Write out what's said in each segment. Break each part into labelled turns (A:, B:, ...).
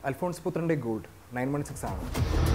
A: അൽഫോൺസ് പുത്രൻ്റെ gold nine one six ആണ്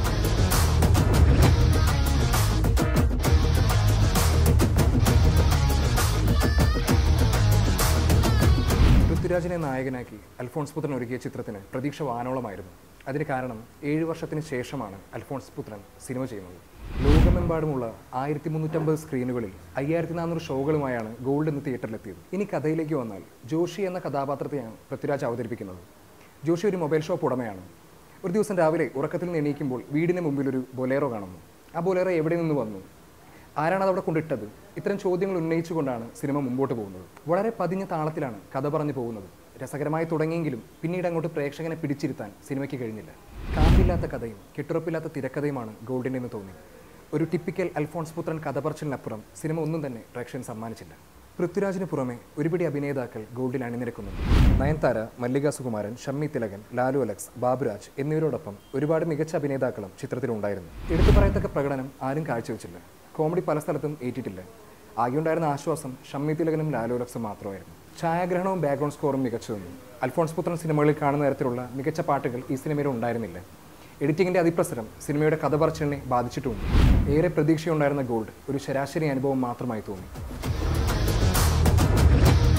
A: പൃഥ്വിരാജിനെ നായകനാക്കി അൽഫോൺസ് പുത്രൻ ഒരുക്കിയ ചിത്രത്തിന് പ്രതീക്ഷ വാനോളമായിരുന്നു അതിന് കാരണം ഏഴ് വർഷത്തിന് ശേഷമാണ് അൽഫോൺസ് പുത്രൻ സിനിമ ചെയ്യുന്നത് ലോകമെമ്പാടുമുള്ള ആയിരത്തി മുന്നൂറ്റമ്പത് സ്ക്രീനുകളിൽ അയ്യായിരത്തി നാനൂറ് ഷോകളുമായാണ് ഗോൾഡ് ഇന്ന് തിയേറ്ററിലെത്തിയത് ഇനി കഥയിലേക്ക് വന്നാൽ ജോഷി എന്ന കഥാപാത്രത്തെയാണ് പൃഥ്വിരാജ് അവതരിപ്പിക്കുന്നത് ജോഷി ഒരു മൊബൈൽ ഷോപ്പ് ഉടമയാണ് ഒരു ദിവസം രാവിലെ ഉറക്കത്തിൽ നിന്ന് എണീക്കുമ്പോൾ വീടിന് മുമ്പിൽ ഒരു ബൊലേറോ കാണുന്നു ആ ബൊലേറോ എവിടെ നിന്ന് വന്നു ആരാണ് അതവിടെ കൊണ്ടിട്ടത് ഇത്തരം ചോദ്യങ്ങൾ ഉന്നയിച്ചുകൊണ്ടാണ് സിനിമ മുമ്പോട്ട് പോകുന്നത് വളരെ പതിഞ്ഞ താളത്തിലാണ് കഥ പറഞ്ഞു പോകുന്നത് രസകരമായി തുടങ്ങിയെങ്കിലും പിന്നീട് അങ്ങോട്ട് പ്രേക്ഷകനെ പിടിച്ചിരുത്താൻ സിനിമയ്ക്ക് കഴിഞ്ഞില്ല കാമ്പില്ലാത്ത കഥയും കെട്ടുറപ്പില്ലാത്ത തിരക്കഥയുമാണ് ഗോൾഡിൻ്റെ എന്ന് തോന്നി ഒരു ടിപ്പിക്കൽ അൽഫോൺസ് പുത്രൻ കഥ പറച്ചിലിനപ്പുറം സിനിമ ഒന്നും തന്നെ പ്രേക്ഷകൻ സമ്മാനിച്ചില്ല പൃഥ്വിരാജിന് പുറമെ ഒരുപിടി അഭിനേതാക്കൾ ഗോൾഡിൽ അണിനിരക്കുന്നുണ്ട് നയൻതാര മല്ലിക സുകുമാരൻ ഷമ്മി തിലകൻ ലാലു അലക്സ് ബാബുരാജ് എന്നിവരോടൊപ്പം ഒരുപാട് മികച്ച അഭിനേതാക്കളും ചിത്രത്തിലുണ്ടായിരുന്നു എടുത്തു പറയത്തക്ക പ്രകടനം ആരും കാഴ്ചവെച്ചില്ല കോമഡി പല സ്ഥലത്തും ഏറ്റിട്ടില്ല ആകെയുണ്ടായിരുന്ന ആശ്വാസം ഷമ്മി തിലകനും ലാലു അലക്സും മാത്രമായിരുന്നു ഛായാഗ്രഹണവും ബാക്ക്ഗ്രൗണ്ട് സ്കോറും മികച്ചതെന്നു അൽഫോൺസ് പുത്രൻ സിനിമകളിൽ കാണുന്ന തരത്തിലുള്ള മികച്ച പാട്ടുകൾ ഈ സിനിമയിൽ ഉണ്ടായിരുന്നില്ല എഡിറ്റിംഗിന്റെ അതിപ്രസരം സിനിമയുടെ കഥ പറച്ചിലിനെ ബാധിച്ചിട്ടുമുണ്ട് ഏറെ പ്രതീക്ഷയുണ്ടായിരുന്ന ഗോൾഡ് ഒരു ശരാശരി അനുഭവം മാത്രമായി തോന്നി